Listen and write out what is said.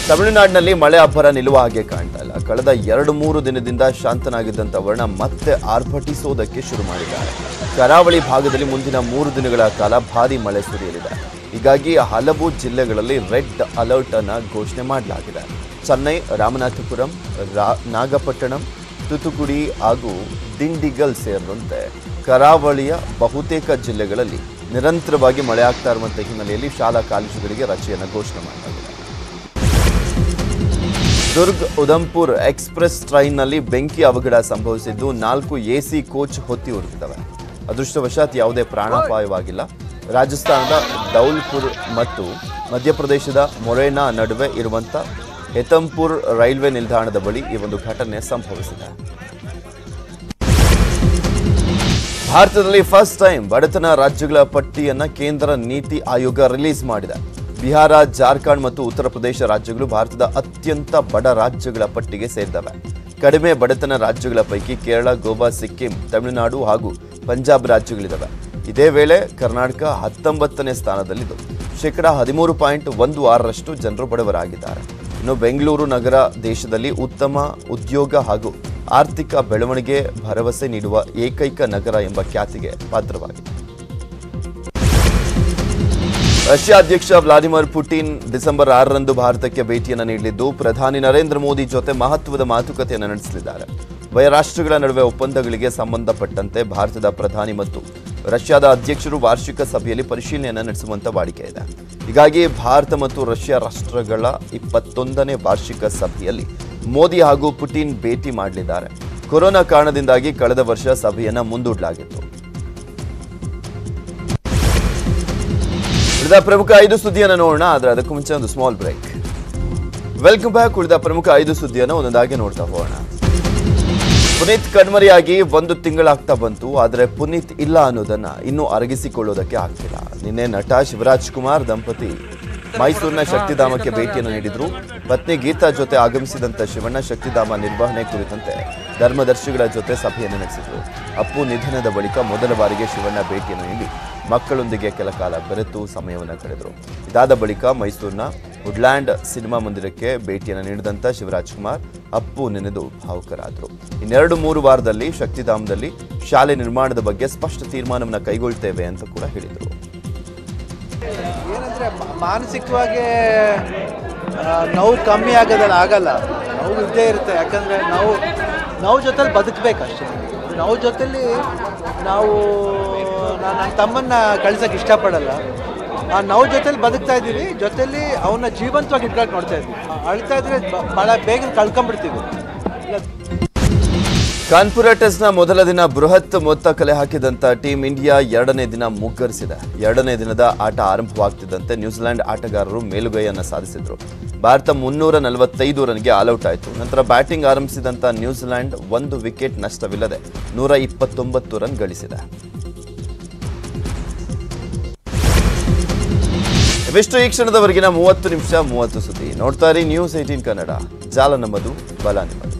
ತಮಿಳುನಾಡಿನಲ್ಲಿ ಮಳೆ ಅಬ್ಬರ ನಿಲ್ಲುವ ಹಾಗೆ ಕಾಣ್ತಾ ಇಲ್ಲ ಕಳೆದ ಎರಡು ಮೂರು ದಿನದಿಂದ ಶಾಂತನಾಗಿದ್ದಂಥ ವರ್ಣ ಮತ್ತೆ ಆರ್ಭಟಿಸೋದಕ್ಕೆ ಶುರು ಮಾಡಿದ್ದಾರೆ ಕರಾವಳಿ ಭಾಗದಲ್ಲಿ ಮುಂದಿನ ಮೂರು ದಿನಗಳ ಕಾಲ ಭಾರೀ ಮಳೆ ಸುರಿಯಲಿದೆ ಹೀಗಾಗಿ ಹಲವು ಜಿಲ್ಲೆಗಳಲ್ಲಿ ರೆಡ್ ಅಲರ್ಟ್ ಅನ್ನ ಘೋಷಣೆ ಮಾಡಲಾಗಿದೆ ಚೆನ್ನೈ ರಾಮನಾಥಪುರಂ ರಾ ನಾಗಪಟ್ಟಣಂ ತುತುಕುಡಿ ಹಾಗೂ ದಿಂಡಿಗಲ್ ಸೇರಿದಂತೆ ಕರಾವಳಿಯ ಬಹುತೇಕ ಜಿಲ್ಲೆಗಳಲ್ಲಿ ನಿರಂತರವಾಗಿ ಮಳೆ ಆಗ್ತಾ ಇರುವಂಥ ಹಿನ್ನೆಲೆಯಲ್ಲಿ ಶಾಲಾ ಕಾಲೇಜುಗಳಿಗೆ ರಜೆಯನ್ನು ಘೋಷಣೆ ಮಾಡಲಾಗಿದೆ ದುರ್ಗ್ ಉಧಂಪುರ್ ಎಕ್ಸ್ಪ್ರೆಸ್ ಟ್ರೈನ್ನಲ್ಲಿ ಬೆಂಕಿ ಅವಘಡ ಸಂಭವಿಸಿದ್ದು ನಾಲ್ಕು ಎಸಿ ಕೋಚ್ ಹೊತ್ತಿ ಉರಿದಿದ್ದಾವೆ ಅದೃಷ್ಟವಶಾತ್ ಯಾವುದೇ ಪ್ರಾಣಾಪಾಯವಾಗಿಲ್ಲ ರಾಜಸ್ಥಾನದ ದೌಲ್ಪುರ್ ಮತ್ತು ಮಧ್ಯಪ್ರದೇಶದ ಮೊರೇನಾ ನಡುವೆ ಇರುವಂಥ ಹೆತಂಪುರ್ ರೈಲ್ವೆ ನಿಲ್ದಾಣದ ಬಳಿ ಈ ಒಂದು ಘಟನೆ ಸಂಭವಿಸಿದೆ ಭಾರತದಲ್ಲಿ ಫಸ್ಟ್ ಟೈಮ್ ಬಡತನ ರಾಜ್ಯಗಳ ಪಟ್ಟಿಯನ್ನ ಕೇಂದ್ರ ನೀತಿ ಆಯೋಗ ರಿಲೀಸ್ ಮಾಡಿದೆ ಬಿಹಾರ ಜಾರ್ಖಂಡ್ ಮತ್ತು ಉತ್ತರ ಪ್ರದೇಶ ರಾಜ್ಯಗಳು ಭಾರತದ ಅತ್ಯಂತ ಬಡ ರಾಜ್ಯಗಳ ಪಟ್ಟಿಗೆ ಸೇರಿದವೆ ಕಡಿಮೆ ಬಡತನ ರಾಜ್ಯಗಳ ಪೈಕಿ ಕೇರಳ ಗೋವಾ ಸಿಕ್ಕಿಂ ತಮಿಳುನಾಡು ಹಾಗೂ ಪಂಜಾಬ್ ರಾಜ್ಯಗಳಿವೆ ಇದೇ ವೇಳೆ ಕರ್ನಾಟಕ ಹತ್ತೊಂಬತ್ತನೇ ಸ್ಥಾನದಲ್ಲಿದ್ದು ಶೇಕಡ ಹದಿಮೂರು ಪಾಯಿಂಟ್ ಒಂದು ಆರರಷ್ಟು ಜನರು ಬಡವರಾಗಿದ್ದಾರೆ ಇನ್ನು ಬೆಂಗಳೂರು ನಗರ ದೇಶದಲ್ಲಿ ಉತ್ತಮ ಉದ್ಯೋಗ ಹಾಗೂ ಆರ್ಥಿಕ ಬೆಳವಣಿಗೆ ಭರವಸೆ ನೀಡುವ ಏಕೈಕ ನಗರ ಎಂಬ ಖ್ಯಾತಿಗೆ ಪಾತ್ರವಾಗಿದೆ ರಷ್ಯಾ ಅಧ್ಯಕ್ಷ ವ್ಲಾದಿಮಿರ್ ಪುಟಿನ್ ಡಿಸೆಂಬರ್ ಆರರಂದು ಭಾರತಕ್ಕೆ ಭೇಟಿಯನ್ನು ನೀಡಲಿದ್ದು ಪ್ರಧಾನಿ ನರೇಂದ್ರ ಮೋದಿ ಜೊತೆ ಮಹತ್ವದ ಮಾತುಕತೆಯನ್ನು ನಡೆಸಲಿದ್ದಾರೆ ಉಭಯ ರಾಷ್ಟ್ರಗಳ ನಡುವೆ ಒಪ್ಪಂದಗಳಿಗೆ ಸಂಬಂಧಪಟ್ಟಂತೆ ಭಾರತದ ಪ್ರಧಾನಿ ಮತ್ತು ರಷ್ಯಾದ ಅಧ್ಯಕ್ಷರು ವಾರ್ಷಿಕ ಸಭೆಯಲ್ಲಿ ಪರಿಶೀಲನೆಯನ್ನು ನಡೆಸುವಂತ ವಾಡಿಕೆ ಇದೆ ಹೀಗಾಗಿ ಭಾರತ ಮತ್ತು ರಷ್ಯಾ ರಾಷ್ಟ್ರಗಳ ಇಪ್ಪತ್ತೊಂದನೇ ವಾರ್ಷಿಕ ಸಭೆಯಲ್ಲಿ ಮೋದಿ ಹಾಗೂ ಪುಟಿನ್ ಭೇಟಿ ಮಾಡಲಿದ್ದಾರೆ ಕೊರೋನಾ ಕಾರಣದಿಂದಾಗಿ ಕಳೆದ ವರ್ಷ ಸಭೆಯನ್ನ ಮುಂದೂಡಲಾಗಿತ್ತು ಉಳಿದ ಪ್ರಮುಖ ಐದು ಸುದ್ದಿಯನ್ನು ನೋಡೋಣ ಆದರೆ ಅದಕ್ಕೂ ಮುಂಚೆ ಒಂದು ಸ್ಮಾಲ್ ಬ್ರೇಕ್ ವೆಲ್ಕಮ್ ಬ್ಯಾಕ್ ಉಳಿದ ಪ್ರಮುಖ ಐದು ಸುದ್ದಿಯನ್ನು ಒಂದೊಂದಾಗಿ ನೋಡ್ತಾ ಹೋಗೋಣ ಪುನೀತ್ ಕಣ್ಮರಿಯಾಗಿ ಒಂದು ತಿಂಗಳಾಗ್ತಾ ಬಂತು ಆದರೆ ಪುನೀತ್ ಇಲ್ಲ ಅನ್ನೋದನ್ನ ಇನ್ನೂ ಅರಗಿಸಿಕೊಳ್ಳೋದಕ್ಕೆ ಆಗ್ತಿಲ್ಲ ನಿನ್ನೆ ನಟ ಶಿವರಾಜ್ ಕುಮಾರ್ ದಂಪತಿ ಮೈಸೂರಿನ ಶಕ್ತಿಧಾಮಕ್ಕೆ ಭೇಟಿಯನ್ನು ನೀಡಿದ್ರು ಪತ್ನಿ ಗೀತಾ ಜೊತೆ ಆಗಮಿಸಿದಂತ ಶಿವಣ್ಣ ಶಕ್ತಿಧಾಮ ನಿರ್ವಹಣೆ ಕುರಿತಂತೆ ಧರ್ಮದರ್ಶಿಗಳ ಜೊತೆ ಸಭೆಯನ್ನು ನಡೆಸಿದ್ರು ಅಪ್ಪು ನಿಧನದ ಬಳಿಕ ಮೊದಲ ಬಾರಿಗೆ ಶಿವಣ್ಣ ಭೇಟಿಯನ್ನು ನೀಡಿ ಮಕ್ಕಳೊಂದಿಗೆ ಕೆಲ ಕಾಲ ಬೆರೆತು ಸಮಯವನ್ನು ಕಳೆದರು ಇದಾದ ಬಳಿಕ ಮೈಸೂರಿನ ವುಡ್ಲ್ಯಾಂಡ್ ಸಿನಿಮಾ ಮಂದಿರಕ್ಕೆ ಭೇಟಿಯನ್ನು ನೀಡಿದಂತ ಶಿವರಾಜ್ ಕುಮಾರ್ ಅಪ್ಪು ನೆನೆದು ಭಾವುಕರಾದರು ಇನ್ನೆರಡು ಮೂರು ವಾರದಲ್ಲಿ ಶಕ್ತಿಧಾಮದಲ್ಲಿ ಶಾಲೆ ನಿರ್ಮಾಣದ ಬಗ್ಗೆ ಸ್ಪಷ್ಟ ತೀರ್ಮಾನವನ್ನು ಕೈಗೊಳ್ತೇವೆ ಅಂತ ಕೂಡ ಹೇಳಿದರು ಏನಂದ್ರೆ ಮ- ಮಾನಸಿಕವಾಗಿ ಆ, ನೋವು ಕಮ್ಮಿ ಆಗೋದಲ್ಲ ಆಗಲ್ಲ ನೋವು ಇದ್ದೇ ಇರುತ್ತೆ ಯಾಕಂದರೆ ನಾವು ನೋವು ಜೊತೆಲಿ ಬದುಕಬೇಕು ಅಷ್ಟೇ ನೋವು ಜೊತೆಲಿ ನಾವು ನಾನು ನನ್ನ ತಮ್ಮನ್ನ ಕಳ್ಸೋಕೆ ಇಷ್ಟಪಡಲ್ಲ ಆ ನೋವು ಜೊತೆಲಿ ಬದುಕ್ತಾ ಇದ್ದೀವಿ ಜೊತೆಲಿ ಅವನ್ನ ಜೀವಂತವಾಗಿ ಇಟ್ಕೊಂಡು ನೋಡ್ತಾ ಇದ್ವಿ ಅಳ್ತಾ ಇದ್ರೆ ಬ- ಭಾಳ ಬೇಗ ಕಳ್ಕೊಂಡ್ಬಿಡ್ತೀವಿ ಇಲ್ಲ ಕಾನ್ಪುರ ಟೆಸ್ಟ್ನ ಮೊದಲ ದಿನ ಬೃಹತ್ ಮೊತ್ತ ಕಲೆ ಹಾಕಿದಂತ ಟೀಂ ಇಂಡಿಯಾ ಎರಡನೇ ದಿನ ಮುಗ್ಗರಿಸಿದೆ ಎರಡನೇ ದಿನದ ಆಟ ಆರಂಭವಾಗ್ತಿದ್ದಂತೆ ನ್ಯೂಜಿಲೆಂಡ್ ಆಟಗಾರರು ಮೇಲುಗೈಯನ್ನು ಸಾಧಿಸಿದ್ರು ಭಾರತ ಮುನ್ನೂರ ನಲವತ್ತೈದು ರನ್ಗೆ ಆಲ್ಔಟ್ ಆಯಿತು ನಂತರ ಬ್ಯಾಟಿಂಗ್ ಆರಂಭಿಸಿದಂತ ನ್ಯೂಜಿಲೆಂಡ್ ಒಂದು ವಿಕೆಟ್ ನಷ್ಟವಿಲ್ಲದೆ ನೂರ ಇಪ್ಪತ್ತೊಂಬತ್ತು ರನ್ ಗಳಿಸಿದೆ ಇವಿಷ್ಟು ಈ ಕ್ಷಣದವರೆಗಿನ ಮೂವತ್ತು ನಿಮಿಷ ಮೂವತ್ತು ಸುದ್ದಿ ನೋಡ್ತಾ ಇರಿ ನ್ಯೂಸ್ ಏಟೀನ್ ಕನ್ನಡ ಜಾಲ ನಮ್ಮದು ಬಲ ನಿಮ್ಮದು